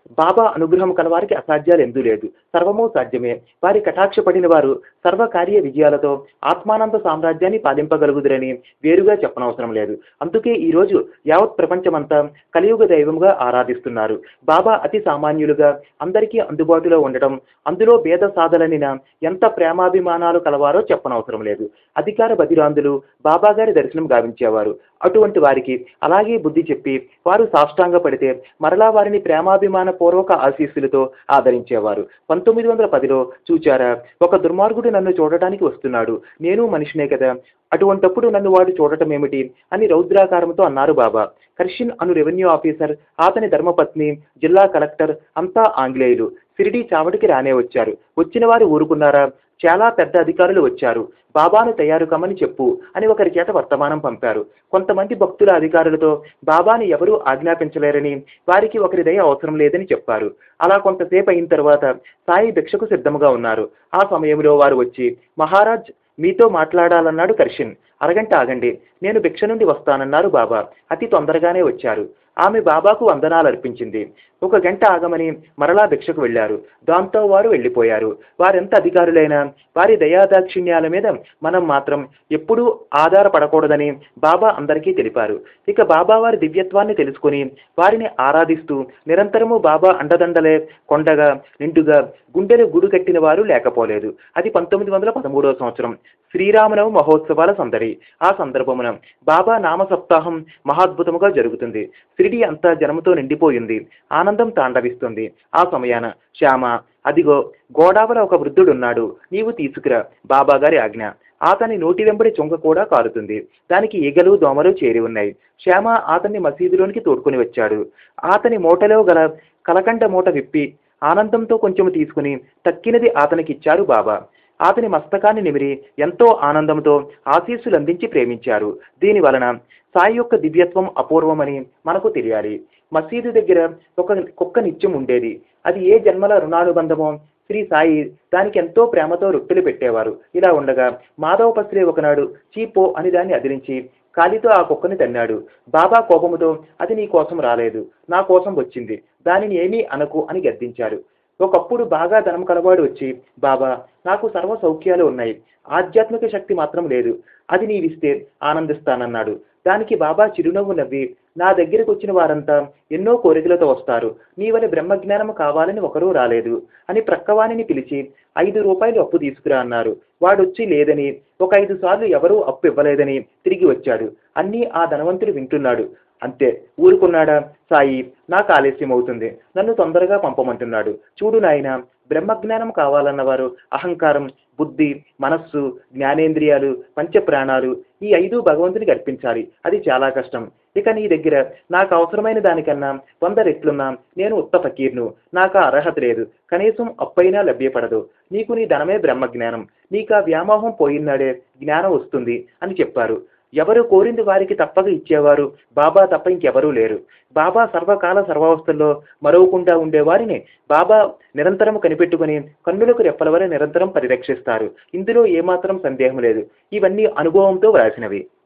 బాబా అనుగ్రహం కలవారికి అసాధ్యాలు ఎందు లేదు సర్వము సాధ్యమే వారి కటాక్ష పడిన వారు సర్వకార్య విజయాలతో ఆత్మానంద సామ్రాజ్యాన్ని పాలింపగలుగుదురని వేరుగా చెప్పనవసరం లేదు అందుకే ఈ రోజు యావత్ ప్రపంచమంతా కలియుగ దైవముగా ఆరాధిస్తున్నారు బాబా అతి సామాన్యులుగా అందరికీ అందుబాటులో ఉండటం అందులో భేద సాధలనిన ఎంత ప్రేమాభిమానాలు కలవారో చెప్పనవసరం లేదు అధికార బదిరాందులు బాబా గారి దర్శనం గావించేవారు అటువంటి వారికి అలాగే బుద్ధి చెప్పి వారు సాష్టాంగ పడితే మరలా వారిని ప్రేమాభిమాన పూర్వక ఆశీస్సులతో ఆదరించేవారు పంతొమ్మిది వందల పదిలో చూచారా ఒక దుర్మార్గుడు నన్ను చూడటానికి వస్తున్నాడు నేను మనిషినే కదా అటువంటప్పుడు నన్ను వాడు చూడటం ఏమిటి అని రౌద్రాకారంతో అన్నారు బాబా కర్షిన్ అను రెవెన్యూ ఆఫీసర్ అతని ధర్మపత్ని జిల్లా కలెక్టర్ అంతా ఆంగ్లేయులు సిరిడి చావడికి రానే వచ్చారు వచ్చిన వారు ఊరుకున్నారా చాలా పెద్ద అధికారులు వచ్చారు బాబాను తయారు కమ్మని చెప్పు అని ఒకరి చేత వర్తమానం పంపారు కొంతమంది భక్తుల అధికారులతో బాబాని ఎవరూ ఆజ్ఞాపించలేరని వారికి ఒకరి దయ అవసరం లేదని చెప్పారు అలా కొంతసేపు అయిన తర్వాత సాయి భిక్షకు సిద్ధముగా ఉన్నారు ఆ సమయంలో వారు వచ్చి మహారాజ్ మీతో మాట్లాడాలన్నాడు కర్షిన్ అరగంట ఆగండి నేను భిక్ష నుండి వస్తానన్నారు బాబా అతి తొందరగానే వచ్చారు ఆమె బాబాకు వందనాలు అర్పించింది ఒక గంట ఆగమని మరలా భిక్షకు వెళ్ళారు దాంతో వారు వెళ్ళిపోయారు వారెంత అధికారులైనా వారి దయాదాక్షిణ్యాల మీద మనం మాత్రం ఎప్పుడూ ఆధారపడకూడదని బాబా అందరికీ తెలిపారు ఇక బాబా వారి దివ్యత్వాన్ని తెలుసుకుని వారిని ఆరాధిస్తూ నిరంతరము బాబా అండదండలే కొండగా నిండుగా గుండెలు గుడి కట్టిన వారు లేకపోలేదు అది పంతొమ్మిది వందల పదమూడవ సంవత్సరం శ్రీరామనవ మహోత్సవాల సందడి ఆ సందర్భమున బాబా నామ సప్తాహం మహాద్భుతముగా జరుగుతుంది షిరిడి అంతా జనముతో నిండిపోయింది ఆనందం తాండవిస్తుంది ఆ సమయాన శ్యామ అదిగో గోడావల ఒక వృద్ధుడున్నాడు నీవు తీసుకురా బాబా గారి ఆజ్ఞ అతని నోటి వెంబడి చొంగ కూడా కారుతుంది దానికి ఈగలు దోమలు చేరి ఉన్నాయి శ్యామ అతన్ని మసీదులోనికి తోడుకొని వచ్చాడు అతని మూటలో గల కలకండ మూట విప్పి ఆనందంతో కొంచెం తీసుకుని తక్కినది అతనికి ఇచ్చారు బాబా అతని మస్తకాన్ని నిమిరి ఎంతో ఆనందంతో ఆశీస్సులు అందించి ప్రేమించారు దీని వలన సాయి యొక్క దివ్యత్వం అపూర్వమని మనకు తెలియాలి మసీదు దగ్గర ఒక కుక్క నిత్యం ఉండేది అది ఏ జన్మల రుణానుబంధమో శ్రీ సాయి దానికి ఎంతో ప్రేమతో రొట్టెలు పెట్టేవారు ఇలా ఉండగా మాధవ పత్రి ఒకనాడు చీపో అని దాన్ని అదిలించి కాలితో ఆ కుక్కని తన్నాడు బాబా కోపముతో అది నీ కోసం రాలేదు నా కోసం వచ్చింది దానిని ఏమీ అనకు అని గద్దించారు ఒకప్పుడు బాగా ధనం కలవాడు వచ్చి బాబా నాకు సర్వ సౌఖ్యాలు ఉన్నాయి ఆధ్యాత్మిక శక్తి మాత్రం లేదు అది నీవిస్తే ఆనందిస్తానన్నాడు దానికి బాబా చిరునవ్వు నవ్వి నా దగ్గరకు వచ్చిన వారంతా ఎన్నో కోరికలతో వస్తారు నీ వల్ల బ్రహ్మజ్ఞానం కావాలని ఒకరూ రాలేదు అని ప్రక్కవాణిని పిలిచి ఐదు రూపాయలు అప్పు తీసుకురా అన్నారు వాడొచ్చి లేదని ఒక ఐదు సార్లు ఎవరూ అప్పు ఇవ్వలేదని తిరిగి వచ్చాడు అన్నీ ఆ ధనవంతుడు వింటున్నాడు అంతే ఊరుకున్నాడా సాయి నాకు ఆలస్యం అవుతుంది నన్ను తొందరగా పంపమంటున్నాడు చూడు నాయన బ్రహ్మజ్ఞానం కావాలన్నవారు అహంకారం బుద్ధి మనస్సు జ్ఞానేంద్రియాలు పంచప్రాణాలు ఈ ఐదు భగవంతునికి అర్పించాలి అది చాలా కష్టం ఇక నీ దగ్గర నాకు అవసరమైన దానికన్నా వంద రెట్లున్నా నేను ఉత్త ఫకీర్ను నాకు ఆ అర్హత లేదు కనీసం అప్పైనా లభ్యపడదు నీకు నీ ధనమే బ్రహ్మజ్ఞానం నీకు ఆ వ్యామోహం పోయినాడే జ్ఞానం వస్తుంది అని చెప్పారు ఎవరు కోరింది వారికి తప్పక ఇచ్చేవారు బాబా తప్ప ఇంకెవరూ లేరు బాబా సర్వకాల సర్వావస్థల్లో మరవకుండా ఉండేవారిని బాబా నిరంతరం కనిపెట్టుకుని కన్నులకు రెప్పల వరే నిరంతరం పరిరక్షిస్తారు ఇందులో ఏమాత్రం సందేహం లేదు ఇవన్నీ అనుభవంతో వ్రాసినవి